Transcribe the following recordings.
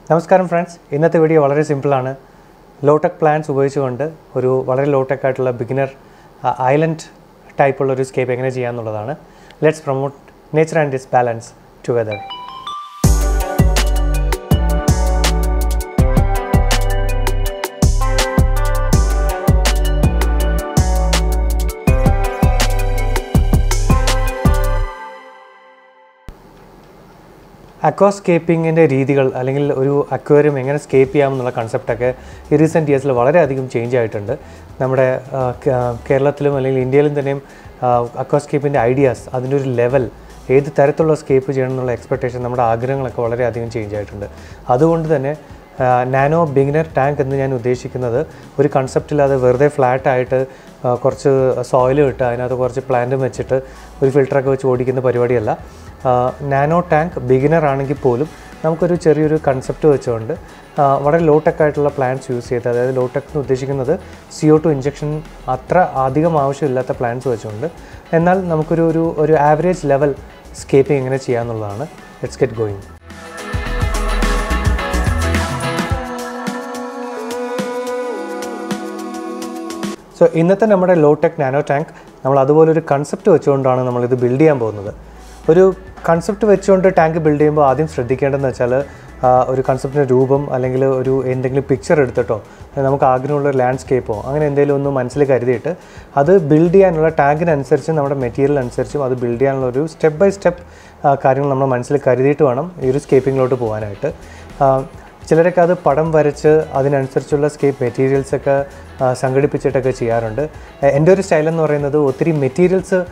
നമസ്കാരം ഫ്രണ്ട്സ് ഇന്നത്തെ വീഡിയോ വളരെ സിമ്പിളാണ് ലോടെക് പ്ലാൻസ് ഉപയോഗിച്ചുകൊണ്ട് ഒരു വളരെ ലോടെക് ആയിട്ടുള്ള ബിഗിനർ ഐലൻഡ് ടൈപ്പുള്ള ഒരു സ്കേപ്പ് എങ്ങനെ ചെയ്യാമെന്നുള്ളതാണ് let's promote nature and this balance together അക്വാസ്കേപ്പിങ്ങിൻ്റെ രീതികൾ അല്ലെങ്കിൽ ഒരു അക്വേറിയം എങ്ങനെ സ്കേപ്പ് ചെയ്യാമെന്നുള്ള കൺസെപ്റ്റൊക്കെ ഈ റീസെൻറ്റ് ഇയേഴ്സിൽ വളരെയധികം ചേഞ്ച് ആയിട്ടുണ്ട് നമ്മുടെ ആ, കേ- കേരളത്തിലും അല്ലെങ്കിൽ ഇന്ത്യയിലും തന്നെയും അക്വാസ്കേപ്പിൻ്റെ ഐഡിയാസ് അതിൻ്റെ ഒരു ലെവൽ ഏത് തരത്തിലുള്ള സ്കേപ്പ് ചെയ്യണം എന്നുള്ള എക്സ്പെക്ടേഷൻ നമ്മുടെ ആഗ്രഹങ്ങളൊക്കെ വളരെയധികം ചേഞ്ച് ആയിട്ടുണ്ട് അതുകൊണ്ട് തന്നെ നാനോ ബിഗിനർ ടാങ്ക് എന്ന് ഞാൻ ഉദ്ദേശിക്കുന്നത് ഒരു കൺസെപ്റ്റില്ലാതെ വെറുതെ ഫ്ലാറ്റ് ആയിട്ട് ആ, കുറച്ച് സോയിൽ ഇട്ട് അതിനകത്ത് കുറച്ച് പ്ലാന്റും വെച്ചിട്ട് ഒരു ഫിൽറ്ററൊക്കെ വെച്ച് ഓടിക്കുന്ന പരിപാടിയല്ല നാനോ ടാങ്ക് ബിഗിനർ ആണെങ്കിൽ പോലും നമുക്കൊരു ചെറിയൊരു കൺസെപ്റ്റ് വെച്ചുകൊണ്ട് ആ, വളരെ ലോ ടെക് ആയിട്ടുള്ള പ്ലാന്റ്സ് യൂസ് ചെയ്ത് അതായത് ലോ ടെക് എന്ന് ഉദ്ദേശിക്കുന്നത് സി ഒ ടു ഇഞ്ചക്ഷൻ അത്ര അധികം ആവശ്യമില്ലാത്ത പ്ലാന്റ്സ് വെച്ചുകൊണ്ട് എന്നാൽ നമുക്കൊരു ഒരു ഒരു ആവറേജ് ലെവൽ സ്കേപ്പിംഗ് എങ്ങനെ ചെയ്യാമെന്നുള്ളതാണ് ലെറ്റ്സ് ഗെറ്റ് ഗോയിങ് സോ ഇന്നത്തെ നമ്മുടെ ലോ ടെക് നാനോ ടാങ്ക് നമ്മൾ അതുപോലെ ഒരു കൺസെപ്റ്റ് വെച്ചുകൊണ്ടാണ് നമ്മളിത് ബിൽഡ് ചെയ്യാൻ പോകുന്നത് ഒരു കൺസെപ്റ്റ് വെച്ചുകൊണ്ട് ടാങ്ക് ബിൽഡ് ചെയ്യുമ്പോൾ ആദ്യം ശ്രദ്ധിക്കേണ്ടതെന്ന് വെച്ചാൽ ആ, ഒരു കൺസെപ്റ്റിൻ്റെ രൂപം അല്ലെങ്കിൽ ഒരു എന്തെങ്കിലും പിക്ചർ എടുത്തിട്ടോ അല്ലെങ്കിൽ നമുക്ക് ആഗ്രഹമുള്ള ഒരു ലാൻഡ്സ്കേപ്പോ അങ്ങനെ എന്തെങ്കിലും ഒന്ന് മനസ്സിൽ കരുതിയിട്ട് അത് ബിൽഡ് ചെയ്യാനുള്ള ടാങ്കിനനുസരിച്ചും നമ്മുടെ മെറ്റീരിയൽ അനുസരിച്ചും അത് ബിൽഡ് ചെയ്യാനുള്ള ഒരു സ്റ്റെപ്പ് ബൈ സ്റ്റെപ്പ് കാര്യങ്ങൾ നമ്മൾ മനസ്സിൽ കരുതിയിട്ട് വേണം ഈ ഒരു സ്കേപ്പിങ്ങിലോട്ട് പോകാനായിട്ട് ആ, ചിലരൊക്കെ അത് പടം വരച്ച് അതിനനുസരിച്ചുള്ള സ്കേപ്പ് മെറ്റീരിയൽസ് ഒക്കെ ആ, സംഘടിപ്പിച്ചിട്ടൊക്കെ ചെയ്യാറുണ്ട് എ- എൻ്റെ ഒരു സ്റ്റൈൽ എന്ന് പറയുന്നത് ഒത്തിരി മെറ്റീരിയൽസ്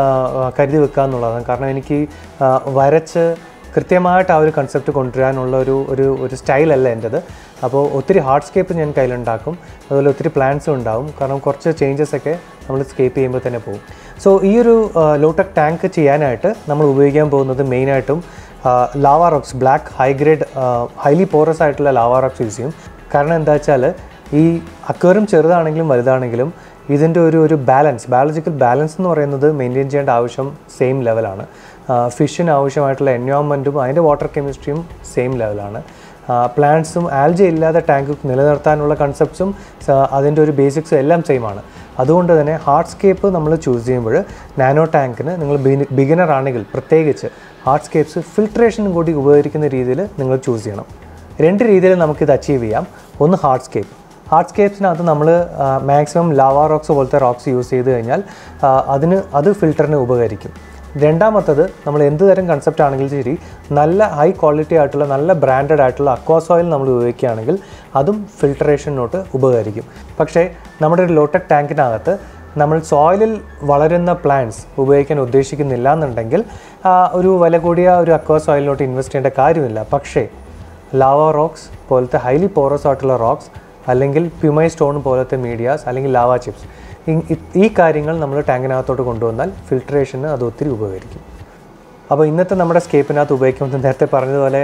കരുതി വെക്കുക എന്നുള്ളതാണ് കാരണം എനിക്ക് ആ, വരച്ച് കൃത്യമായിട്ട് ആ ഒരു കൺസെപ്റ്റ് കൊണ്ടുവരാനുള്ള ഒരു ഒരു ഒരു സ്റ്റൈലല്ല എൻ്റെത് അപ്പോൾ ഒത്തിരി ഹാർഡ് സ്കേപ്പ് ഞാൻ കയ്യിലുണ്ടാക്കും അതുപോലെ ഒത്തിരി പ്ലാൻസും ഉണ്ടാവും കാരണം കുറച്ച് ചേഞ്ചസ് ഒക്കെ നമ്മൾ സ്കേപ്പ് ചെയ്യുമ്പോൾ തന്നെ പോകും സോ ഈ ഒരു ലോടെക് ടാങ്ക് ചെയ്യാനായിട്ട് നമ്മൾ ഉപയോഗിക്കാൻ പോകുന്നത് മെയിനായിട്ടും lava rocks black high grade highly porous ആയിട്ടുള്ള ലാവാ റോക്സ് യൂസ് ചെയ്യും കാരണം എന്താ വെച്ചാൽ ഈ അക്വേറിയം ചെറുതാണെങ്കിലും വലുതാണെങ്കിലും ഇതിൻ്റെ ഒരു ഒരു ബാലൻസ് ബയോളജിക്കൽ ബാലൻസ് എന്ന് പറയുന്നത് മെയിൻറ്റെയിൻ ചെയ്യേണ്ട ആവശ്യം സെയിം ലെവലാണ് ഫിഷിന് ആവശ്യമായിട്ടുള്ള എൻവയോൺമെൻറ്റും അതിൻ്റെ വാട്ടർ കെമിസ്ട്രിയും സെയിം ലെവലാണ് പ്ലാന്റ്സും ആൽജ ഇല്ലാതെ ടാങ്ക് നിലനിർത്താനുള്ള കൺസെപ്റ്റ്സും അതിൻ്റെ ഒരു ബേസിക്സും എല്ലാം സെയിം ആണ് അതുകൊണ്ട് തന്നെ ഹാർഡ്സ്കേപ്പ് നമ്മൾ ചൂസ് ചെയ്യുമ്പോൾ നാനോ ടാങ്കിന് നിങ്ങൾ ബിഗിനർ ആണെങ്കിൽ പ്രത്യേകിച്ച് ഹാർഡ്സ്കേപ്സ് ഫിൽട്രേഷനും കൂടി ഉപകരിക്കുന്ന രീതിയിൽ നിങ്ങൾ ചൂസ് ചെയ്യണം രണ്ട് രീതിയിൽ നമുക്കിത് അച്ചീവ് ചെയ്യാം ഒന്ന് ഹാർഡ്സ്കേപ്പ് ഹാർഡ്സ്കേപ്സിനകത്ത് നമ്മൾ മാക്സിമം ലാവാ റോക്സ് പോലത്തെ റോക്സ് യൂസ് ചെയ്ത് കഴിഞ്ഞാൽ ആ, അതിന് അത് ഫിൽറ്ററിന് ഉപകരിക്കും രണ്ടാമത്തത് നമ്മൾ എന്ത് തരം കൺസെപ്റ്റ് ആണെങ്കിലും ശരി നല്ല ഹൈ ക്വാളിറ്റി ആയിട്ടുള്ള നല്ല ബ്രാൻഡഡ് ആയിട്ടുള്ള അക്വാസോയിൽ നമ്മൾ ഉപയോഗിക്കുകയാണെങ്കിൽ അതും ഫിൽട്ടറേഷനോട്ട് ഉപകരിക്കും പക്ഷേ നമ്മുടെ ഒരു ലോട്ടക് ടാങ്കിനകത്ത് നമ്മൾ സോയിലിൽ വളരുന്ന പ്ലാന്റ്സ് ഉപയോഗിക്കാൻ ഉദ്ദേശിക്കുന്നില്ല എന്നുണ്ടെങ്കിൽ ആ, ഒരു വില കൂടിയ ഒരു അക്വാ സോയിലിലോട്ട് ഇൻവെസ്റ്റ് ചെയ്യേണ്ട കാര്യമില്ല പക്ഷേ ലാവ റോക്സ് പോലത്തെ ഹൈലി പോറസ് ആയിട്ടുള്ള റോക്സ് അല്ലെങ്കിൽ പ്യുമൈ സ്റ്റോൺ പോലത്തെ മീഡിയാസ് അല്ലെങ്കിൽ ലാവ ചിപ്സ് ഈ കാര്യങ്ങൾ നമ്മൾ ടാങ്കിനകത്തോട്ട് കൊണ്ടുവന്നാൽ ഫിൽട്രേഷന് അത് ഒത്തിരി ഉപകരിക്കും അപ്പോൾ ഇന്നത്തെ നമ്മുടെ സ്കേപ്പിനകത്ത് ഉപയോഗിക്കുന്നത് നേരത്തെ പറഞ്ഞതുപോലെ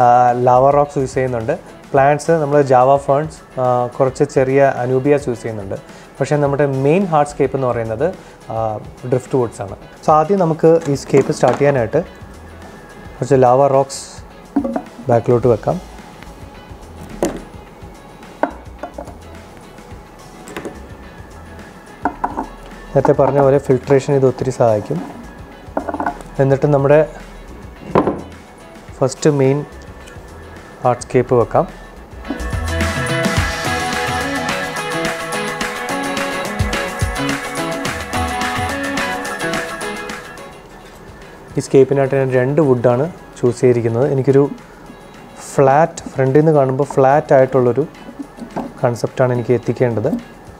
ലാവ റോക്സ് യൂസ് ചെയ്യുന്നുണ്ട് പ്ലാന്റ്സ് നമ്മൾ ജാവ ഫേൺസ് കുറച്ച് ചെറിയ അനൂബിയാസ് യൂസ് ചെയ്യുന്നുണ്ട് പക്ഷേ നമ്മുടെ മെയിൻ ഹാർഡ് സ്കേപ്പ് എന്ന് പറയുന്നത് ഡ്രിഫ്റ്റ് വുഡ്സ് ആണ് സോ ആദ്യം നമുക്ക് ഈ സ്കേപ്പ് സ്റ്റാർട്ട് ചെയ്യാനായിട്ട് കുറച്ച് ലാവ റോക്സ് ബാക്കിലോട്ട് വെക്കാം നേരത്തെ പറഞ്ഞ പോലെ ഫിൽട്രേഷൻ ഇത് ഒത്തിരി സഹായിക്കും എന്നിട്ട് നമ്മുടെ ഫസ്റ്റ് മെയിൻ ഹാർഡ്സ്കേപ്പ് വെക്കാം ഈ സ്കേപ്പിനായിട്ട് ഞാൻ രണ്ട് വുഡാണ് ചൂസ് ചെയ്തിരിക്കുന്നത് എനിക്കൊരു ഫ്ലാറ്റ് ഫ്രണ്ടിൽ നിന്ന് കാണുമ്പോൾ ഫ്ലാറ്റ് ആയിട്ടുള്ളൊരു കൺസെപ്റ്റാണ് എനിക്ക് എത്തിക്കേണ്ടത്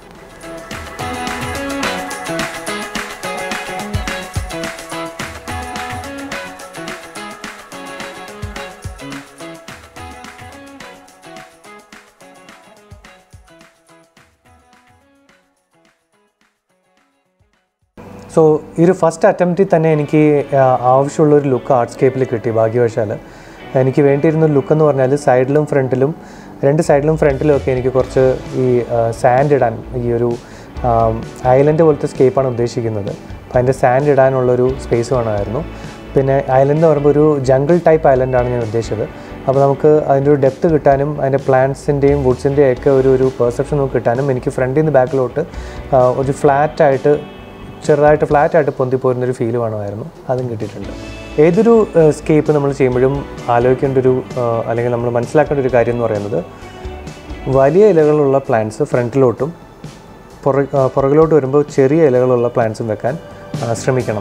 സോ ഈ ഒരു ഫസ്റ്റ് അറ്റംപ്റ്റിൽ തന്നെ എനിക്ക് ആ, ആവശ്യമുള്ള ഒരു ലുക്ക് ആർട്സ്കേപ്പിൽ കിട്ടി ഭാഗ്യവശാൽ എനിക്ക് വേണ്ടിയിരുന്ന ലുക്ക് എന്ന് പറഞ്ഞാൽ സൈഡിലും ഫ്രണ്ടിലും രണ്ട് സൈഡിലും ഫ്രണ്ടിലും ഒക്കെ എനിക്ക് കുറച്ച് ഈ സാൻഡ് ഇടാൻ ഈ ഒരു ഐലൻഡ് പോലത്തെ സ്കേപ്പാണ് ഉദ്ദേശിക്കുന്നത് അപ്പോൾ അതിൻ്റെ സാൻഡ് ഇടാനുള്ളൊരു സ്പേസ് വേണമായിരുന്നു പിന്നെ ഐലൻഡ് എന്ന് പറയുമ്പോൾ ഒരു ജംഗിൾ ടൈപ്പ് ഐലൻഡാണ് ഞാൻ ഉദ്ദേശിച്ചത് അപ്പോൾ നമുക്ക് അതിൻ്റെ ഒരു ഡെപ്ത് കിട്ടാനും അതിൻ്റെ പ്ലാന്റ്സിൻ്റെയും വുഡ്സിൻ്റെയും ഒക്കെ ഒരു ഒരു പെർസെപ്ഷൻ നമുക്ക് കിട്ടാനും എനിക്ക് ഫ്രണ്ടിൽ നിന്ന് ബാക്കിലോട്ട് ആ, ഒരു ഫ്ലാറ്റായിട്ട് ചെറുതായിട്ട് ഫ്ലാറ്റായിട്ട് പൊന്തിപ്പോരുന്നൊരു ഫീൽ വേണമായിരുന്നു അതും കിട്ടിയിട്ടുണ്ട് ഏതൊരു സ്കേപ്പ് നമ്മൾ ചെയ്യുമ്പോഴും ആലോചിക്കേണ്ട ഒരു ആ, അല്ലെങ്കിൽ നമ്മൾ മനസ്സിലാക്കേണ്ട ഒരു കാര്യം എന്ന് പറയുന്നത് വലിയ ഇലകളുള്ള പ്ലാന്റ്സ് ഫ്രണ്ടിലോട്ടും പുറ ആ, പുറകിലോട്ട് വരുമ്പോൾ ചെറിയ ഇലകളുള്ള പ്ലാന്റ്സും വെക്കാൻ ആ, ശ്രമിക്കണം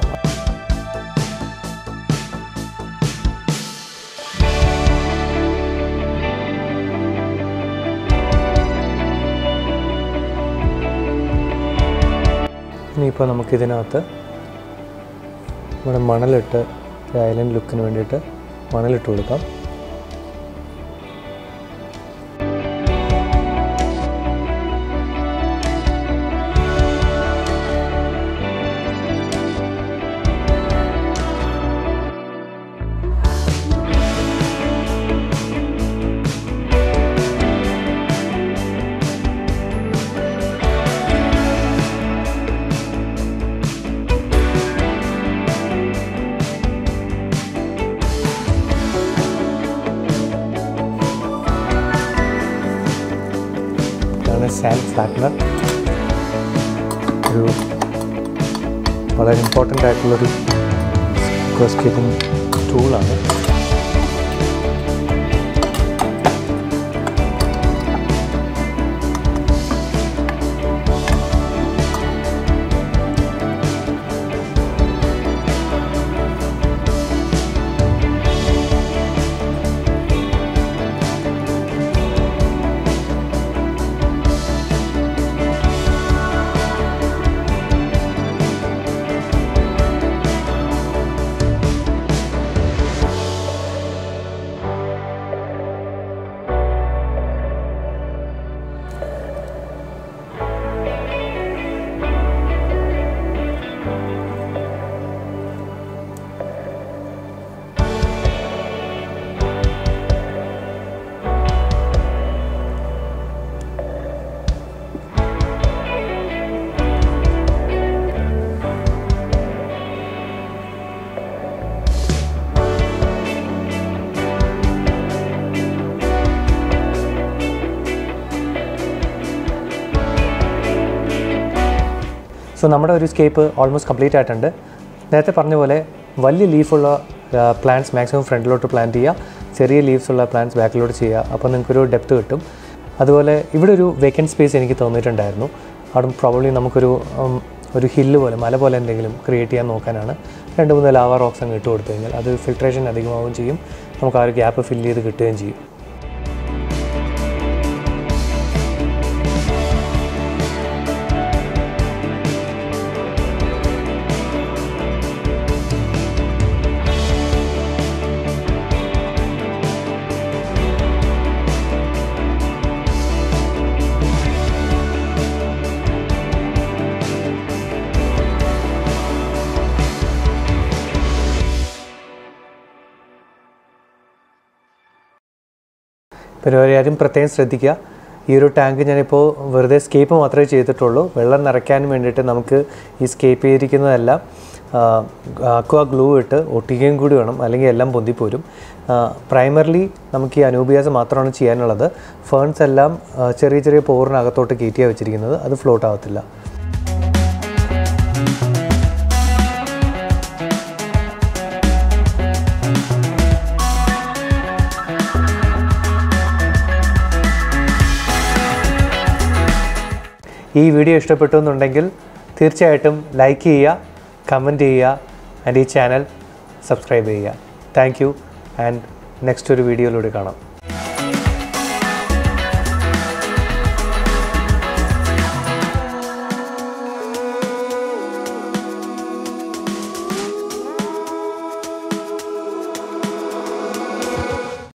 ഇനിയിപ്പോൾ നമുക്കിതിനകത്ത് നമ്മുടെ മണലിട്ട് ഐലൻഡ് ലുക്കിന് വേണ്ടിയിട്ട് മണലിട്ട് കൊടുക്കാം ഇതാണ് സാൻഡ് ഫ്ലാറ്റ്നർ ഒരു വളരെ ഇമ്പോർട്ടൻ്റ് ആയിട്ടുള്ളൊരു സ്കേപ്പിംഗ് ടൂളാണ് സോ നമ്മുടെ ഒരു സ്കേപ്പ് ഓൾമോസ്റ്റ് കംപ്ലീറ്റ് ആയിട്ടുണ്ട് നേരത്തെ പറഞ്ഞ പോലെ വലിയ ലീഫുള്ള പ്ലാന്റ്സ് മാക്സിമം ഫ്രണ്ടിലോട്ട് പ്ലാന്റ് ചെയ്യുക ചെറിയ ലീവ്സ് ഉള്ള പ്ലാന്റ്സ് ബാക്കിലോട്ട് ചെയ്യുക അപ്പോൾ നിങ്ങൾക്കൊരു ഡെപ്ത് കിട്ടും അതുപോലെ ഇവിടെ ഒരു വേക്കൻറ്റ് സ്പേസ് എനിക്ക് തോന്നിയിട്ടുണ്ടായിരുന്നു അവിടെ പ്രോബ്ലി നമുക്കൊരു ഉം, ഒരു ഹില്ല് പോലെ മല പോലെ എന്തെങ്കിലും ക്രിയേറ്റ് ചെയ്യാൻ നോക്കാനാണ് രണ്ട് മൂന്ന് ലാവ റോക്സ് അങ്ങ് ഇട്ട് കൊടുത്തു കഴിഞ്ഞാൽ അത് ഫിൽട്രേഷൻ അധികമാവുകയും ചെയ്യും നമുക്ക് ആ ഒരു ഗ്യാപ്പ് ഫില്ല് ചെയ്ത് കിട്ടുകയും ചെയ്യും പിന്നെ ഒരു കാര്യം പ്രത്യേകം ശ്രദ്ധിക്കുക ഈ ഒരു ടാങ്ക് ഞാനിപ്പോൾ വെറുതെ സ്കേപ്പ് മാത്രമേ ചെയ്തിട്ടുള്ളൂ വെള്ളം നിറയ്ക്കാൻ വേണ്ടിയിട്ട് നമുക്ക് ഈ സ്കേപ്പ് ചെയ്തിരിക്കുന്നതെല്ലാം അക്വ ഗ്ലൂ ഇട്ട് ഒട്ടിക്കുകയും കൂടി വേണം അല്ലെങ്കിൽ എല്ലാം പൊന്തിപ്പോരും പ്രൈമർലി നമുക്ക് ഈ അനൂബിയാസ് മാത്രമാണ് ചെയ്യാനുള്ളത് ഫേൺസ് എല്ലാം ആ, ചെറിയ ചെറിയ പോറിനകത്തോട്ട് കയറ്റിയാണ് വെച്ചിരിക്കുന്നത് അത് ഫ്ലോട്ട് ആവത്തില്ല ഈ വീഡിയോ ഇഷ്ടപ്പെട്ടു എന്നുണ്ടെങ്കിൽ തീർച്ചയായിട്ടും ലൈക്ക് ചെയ്യുക കമൻറ്റ് ചെയ്യുക ആൻഡ് ഈ ചാനൽ സബ്സ്ക്രൈബ് ചെയ്യുക താങ്ക് യു ആൻഡ് നെക്സ്റ്റ് ഒരു വീഡിയോയിലൂടെ കാണാം